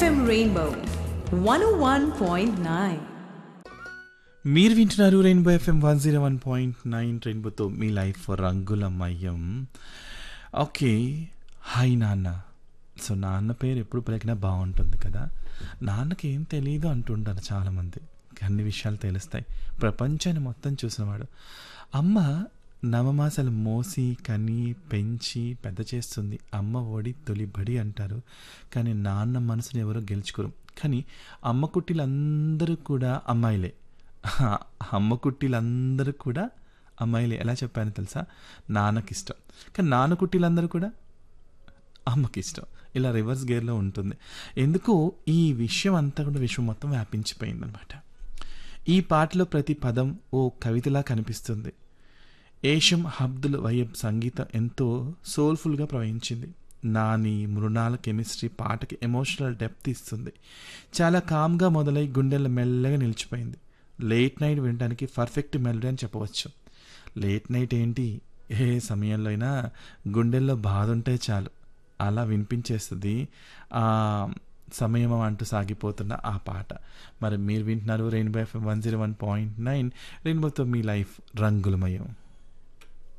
FM Rainbow 101.9. మీరు వింటున్నారు rainbow FM one zero one point nine రెయిన్బోతో మీ లైఫ్ రంగులమయం ఓకే హాయ్ నాన్న సో నాన్న పేరు ఎప్పుడు పలికినా బాగుంటుంది కదా నాన్నకి ఏం తెలియదు అంటుంటారు చాలామంది అన్ని విషయాలు తెలుస్తాయి ప్రపంచాన్ని మొత్తం చూసినవాడు అమ్మ నవమాసాలు మోసి కని పెంచి పెద్ద చేస్తుంది అమ్మ ఒడి తొలి బడి అంటారు కానీ నాన్న మనసుని ఎవరో గెలుచుకోరు కానీ అమ్మ కుట్టిలందరూ కూడా అమ్మాయిలే అమ్మ కుట్టిలందరూ కూడా అమ్మాయిలే ఎలా చెప్పాను తెలుసా నాన్నకి ఇష్టం కానీ నాన్న కుట్టిలందరూ కూడా అమ్మకి ఇష్టం ఇలా రివర్స్ గేర్లో ఉంటుంది ఎందుకో ఈ విషయం అంతా కూడా విశ్వం మొత్తం వ్యాపించిపోయిందనమాట ఈ పాటలో ప్రతి పదం ఓ కవితలా కనిపిస్తుంది ఏషం హబ్దుల్ వయబ్ సంగీతం ఎంతో సోల్ఫుల్గా ప్రవహించింది నాని మృణాల కెమిస్ట్రీ పాటకి ఎమోషనల్ డెప్త్ ఇస్తుంది చాలా కామ్గా మొదలై గుండెల్లో మెల్లగా నిలిచిపోయింది లేట్ నైట్ వినడానికి పర్ఫెక్ట్ మెలడీ అని చెప్పవచ్చు లేట్ నైట్ ఏంటి ఏ సమయంలో అయినా గుండెల్లో బాధ ఉంటే చాలు అలా వినిపించేస్తుంది ఆ సమయం అంటూ సాగిపోతున్న ఆ పాట మరి మీరు వింటున్నారు rainbow FM one zero one point nine రెయిన్బోతో మీ లైఫ్ రంగులమయం